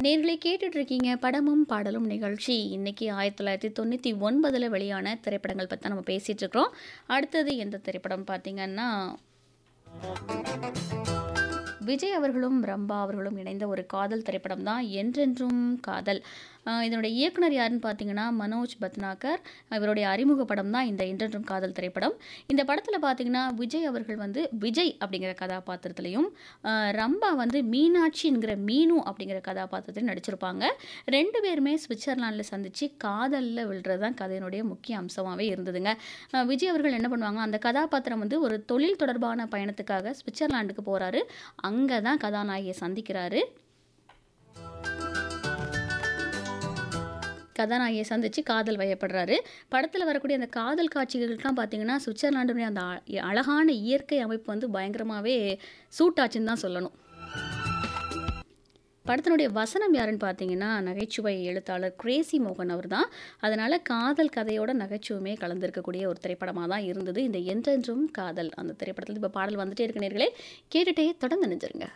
நேர்களே கேட்டுட்டு இருக்கீங்க படமும் பாடலும் நிகழ்ச்சி இன்னைக்கு ஆயிரத்தி தொள்ளாயிரத்தி தொண்ணூற்றி ஒன்பதில் வெளியான திரைப்படங்கள் பற்றி நம்ம பேசிகிட்டு இருக்கிறோம் அடுத்தது எந்த திரைப்படம் பார்த்தீங்கன்னா விஜய் அவர்களும் ரம்பா அவர்களும் இணைந்த ஒரு காதல் திரைப்படம் தான் என்றென்றும் காதல் ஆஹ் இதனுடைய இயக்குனர் யாருன்னு பார்த்தீங்கன்னா மனோஜ் பத்னாகர் இவருடைய அறிமுக படம் தான் இந்த என்றென்றும் காதல் திரைப்படம் இந்த படத்தில் பார்த்தீங்கன்னா விஜய் அவர்கள் வந்து விஜய் அப்படிங்கிற கதாபாத்திரத்திலையும் ஆஹ் ரம்பா வந்து மீனாட்சிங்கிற மீனு அப்படிங்கிற கதாபாத்திரத்திலையும் நடிச்சிருப்பாங்க ரெண்டு பேருமே சுவிட்சர்லாண்டில் சந்தித்து காதலில் விழுறது தான் கதையினுடைய முக்கிய அம்சமாகவே இருந்ததுங்க ஆஹ் விஜய் அவர்கள் என்ன பண்ணுவாங்க அந்த கதாபாத்திரம் வந்து ஒரு தொழில் தொடர்பான பயணத்துக்காக சுவிட்சர்லாண்டுக்கு போகிறாரு அங்கே தான் கதாநாயகியை சந்திக்கிறாரு கதாநாயகியை சந்தித்து காதல் வயப்படுறாரு படத்தில் வரக்கூடிய அந்த காதல் காட்சிகளுக்கெல்லாம் பார்த்தீங்கன்னா சுவிட்சர்லாண்டுடைய அந்த அ- அழகான இயற்கை அமைப்பு வந்து பயங்கரமாகவே சூட் ஆச்சுன்னு தான் சொல்லணும் படத்தினுடைய வசனம் யாருன்னு பார்த்தீங்கன்னா நகைச்சுவை எழுத்தாளர் கிரேசி மோகன் அவர் தான் அதனால் காதல் கதையோட நகைச்சுவையுமே கலந்திருக்கக்கூடிய ஒரு திரைப்படமாக தான் இருந்தது இந்த என்றென்றும் காதல் அந்த திரைப்படத்தில் இப்போ பாடல் வந்துட்டே இருக்க நேர்களே கேட்டுட்டே தொடர்ந்து நினைஞ்சிருங்க